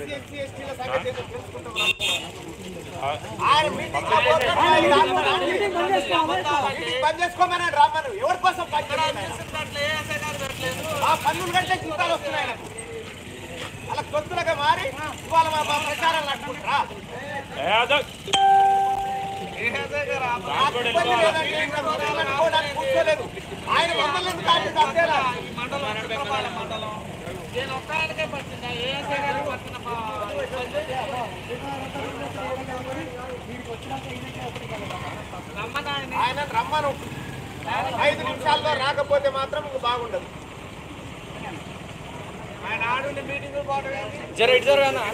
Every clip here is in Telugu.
బీసీ ఎస్సీ ఎస్టీల సంగతి ఏంటో తెలుసుకుంటాం రా. ఆయన మీటింగ్ లో పోతే ఆయన రామను మీటింగ్ బంద్ చేసుకోమని రామను ఎవరి కోసం పని చేస్తున్నాడు? ఆ పన్నులు కంటే జీతాలు వస్తున్నాయి ఆయనకు. అలా కొత్తలుగా మారి ఇవాళ మా మా ప్రచారాలు నడుపుకుంటారా నాకు ఇబ్బంది లేదండి, ఇంకా మొదలు అనుకోవడానికి కూర్చోలేదు. ఆయన మమ్మల్ని ఎందుకు ఆపేసి అంతేనా? ఆయన రమ్మను ఐదు నిమిషాల్లో రాకపోతే మాత్రం ఇంక బాగుండదు ఆయన ఆడుండి మీటింగ్ జర ఇటు జర అన్న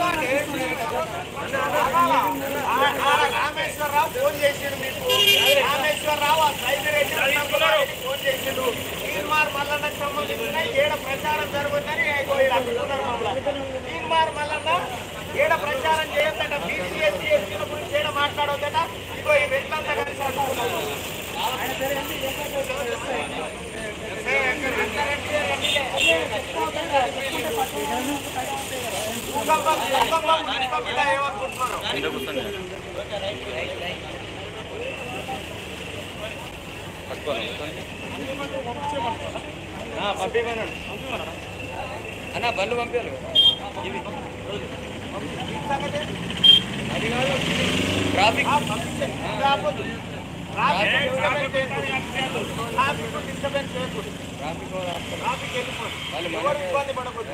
రామేశ్వరరావు ఫోన్ చేసిండు మీకు రామేశ్వరరావు ఆ సైదిరెడ్డి అన్నమ్మగారికి ఫోన్ చేసిండు తీర్మార్ మల్లన్నకు సంబంధించిన ఏడ ప్రచారం జరుగుతుందని ఇగో ఈడ అంటున్నారు మమ్మల్ని. తీర్మార్ మల్లన్న ఏడ ప్రచారం చేయొద్దట బీసీ ఎస్సీ ఎస్టీల గురించి ఏడ మాట్లాడొద్దట ఇగో ఈ రెడ్లంతా కలిసి అంటున్నారు భూకంపం భూకంపం భూకంపం ఏమనుకుంటున్నారు పంపించమన్నాడు అన్న బండ్లు పంపించాలి ఇవి అది కాదు ట్రాఫిక్ రాకపోతే ట్రాఫిక్ డిస్టర్బెన్స్ చేయకూడదు. ట్రాఫిక్ డిస్టర్బెన్స్ చేయకూడదు. ట్రాఫిక్ ట్రాఫిక్ వెళ్ళిపోదు. వాళ్ళు ఎవరు ఇబ్బంది పడకూడదు.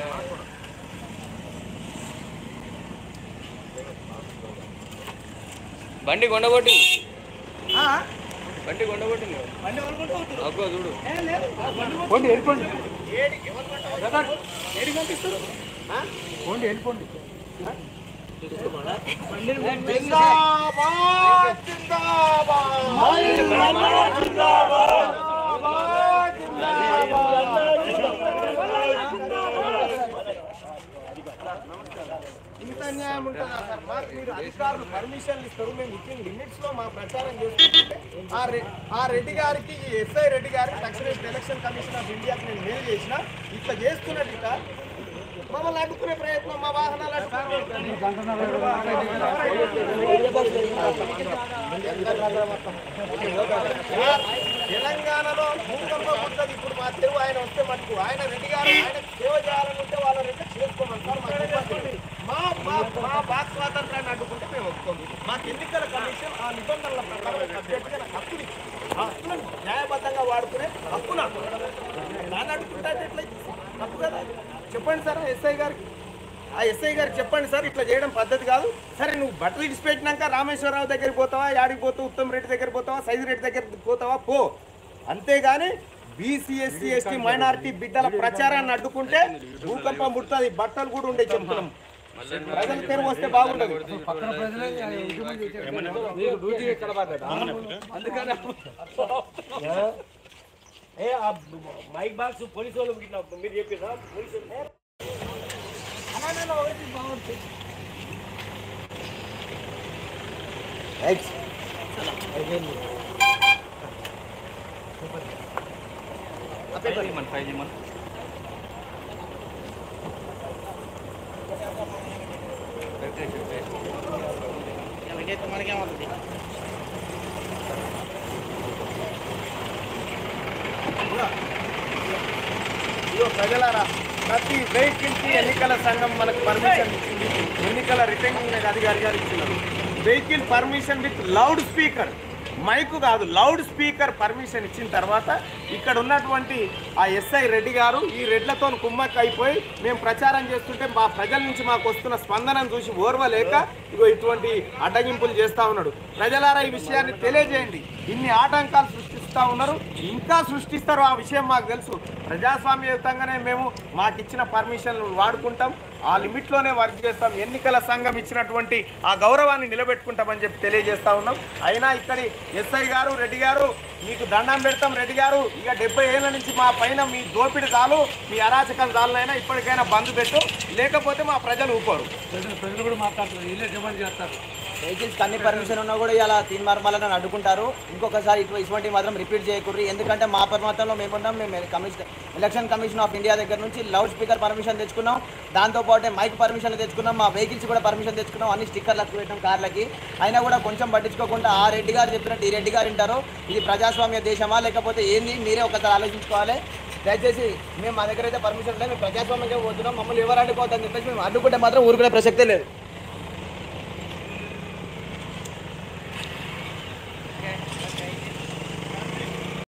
బండి కొండగొట్టింది బండి కొండగొట్టింది అగ్గో చూడు ఏడి ఎవరు పట్టవచ్చు? ఆ? జిందాబాద్ జిందాబాద్ జిందాబాద్ ఇంత న్యాయం ఉంటుందా సార్ మాకు మీరు అధికారులు పర్మిషన్లు ఇస్తారు మేము ఇచ్చిన లిమిట్స్ లో మా ప్రచారం చేసుకుంటే ఆ రె- ఆ రెడ్డి గారికి ఈ ఎస్ఐ రెడ్డి గారికి తక్షణ ఎలక్షన్ కమిషన్ ఆఫ్ ఇండియాకి నేను మెయిల్ చేసిన ఇట్లా చేస్తున్నట్టు ఇక మమ్మల్ని అడ్డుకునే ప్రయత్నం మా వాహనాలు సార్, తెలంగాణలో భూకంపం ఉంటుంది ఇప్పుడు మా తెలుగు ఆయన వస్తే మటుకు ఆయన రెడ్డి గారు ఆయన సేవ చేయాలనుకుంటే వాళ్ళ రెడ్డి చేసుకోమని సార్ మాకు ఇబ్బంది. మా మా మా వాక్ స్వాతంత్రాన్ని అడ్డుకుంటే మేము ఒప్పుకోము మాకు ఎన్నికల కమిషన్ ఆ నిబంధనల ప్రకారం సబ్జెక్టుగా నాకు హక్కులు ఇచ్చింది. ఆ హక్కులను న్యాయబద్ధంగా వాడుకునే హక్కు నాకు దాన్ని అడ్డుకుంటే అది ఎట్లా తప్పు కదా చెప్పండి సార్ ఎస్ఐ గారికి ఆ ఎస్ఐ గారికి చెప్పండి సార్ ఇట్లా చేయడం పద్ధతి కాదు సరే నువ్వు బట్టలు ఇడిచిపెట్టినాక రామేశ్వరరావు దగ్గరికి పోతావా యాడికి పోతావు ఉత్తమ్ రెడ్డి దగ్గర పోతావా సైజు రెడ్డి దగ్గరికి పోతావా పో అంతేగాని బీసీ ఎస్సీ ఎస్టీ మైనారిటీ బిడ్డల ప్రచారాన్ని అడ్డుకుంటే భూకంపం పుడుతుంది బట్టలు కూడా ఉండే చెంపులం ప్రజల పేరు వస్తే బాగుండదు ఏ ఆ మైక్ బాక్స్ పోలీసు వాళ్ళు ఇట్లా మీరు చెప్పిరా పోలీసు వాళ్ళు అలానే ఒకటి బాగుంటుంది ఇదిగో ప్రజలారా ప్రతి వెహికల్ కి ఎన్నికల సంఘం మనకు పర్మిషన్ ఇచ్చింది ఎన్నికల రిటర్నింగ్ అధికారి గారు ఇచ్చినారు vehicle permission with loud speaker mic కాదు లౌడ్ స్పీకర్ పర్మిషన్ ఇచ్చిన తర్వాత ఇక్కడ ఉన్నటువంటి ఆ ఎస్ఐ రెడ్డి గారు ఈ రెడ్లతో కుమ్మక్క అయిపోయి మేము ప్రచారం చేస్తుంటే మా ప్రజల నుంచి మాకు వస్తున్న స్పందనను చూసి ఓర్వలేక ఇగో ఇటువంటి అడ్డగింపులు చేస్తా ఉన్నాడు ప్రజలారా ఈ విషయాన్ని తెలియజేయండి ఇన్ని ఆటంకాలు సృష్టిస్తా ఉన్నారు ఇంకా సృష్టిస్తారు ఆ విషయం మాకు తెలుసు ప్రజాస్వామ్యయుతంగానే మేము మాకు ఇచ్చిన పర్మిషన్లు వాడుకుంటాం ఆ లిమిట్లోనే వర్క్ చేస్తాం ఎన్నికల సంఘం ఇచ్చినటువంటి ఆ గౌరవాన్ని నిలబెట్టుకుంటామని చెప్పి తెలియజేస్తా ఉన్నాం అయినా ఇక్కడి ఎస్ఐ గారు రెడ్డి గారు మీకు దండం పెడతాం రెడ్డి గారు ఇక డెబ్బై ఏళ్ళ నుంచి మా పైన మీ దోపిడి చాలు మీ అరాచకం చాలనైనా ఇప్పటికైనా బంద్ పెట్టు లేకపోతే మా ప్రజలు ఊపారు వెహికల్స్ అన్ని పర్మిషన్ ఉన్నా కూడా ఇలా తీన్ మార్మాలను అడ్డుకుంటారు ఇంకొకసారి ఇటు ఇటువంటి మాత్రం రిపీట్ చేయకూడదు ఎందుకంటే మా పర్మతంలో మేమున్నాం మేము commission election commission of India దగ్గర నుంచి లౌడ్ స్పీకర్ పర్మిషన్ తెచ్చుకున్నాం దాంతోపాటు మైక్ పర్మిషన్ తెచ్చుకున్నాం మా వెహికల్స్ కూడా పర్మిషన్ తెచ్చుకున్నాం అన్ని స్టిక్కర్లు అచ్చు పెట్టాం కార్లకి అయినా కూడా కొంచెం పట్టించుకోకుండా ఆ రెడ్డి గారు చెప్పినట్టు ఈ రెడ్డి గారు వింటారు ఇది ప్రజాస్వామ్య దేశమా లేకపోతే ఏంది మీరే ఒకసారి ఆలోచించుకోవాలి దయచేసి మేము మా దగ్గర అయితే పర్మిషన్ లేదు మేము ప్రజాస్వామ్యంగా పోతున్నాం మమ్మల్ని ఎవరు అడ్డుకోవద్దని చెప్పేసి మేము అడ్డుకుంటే మాత్రం ఊరుకునే ప్రసక్తే లేదు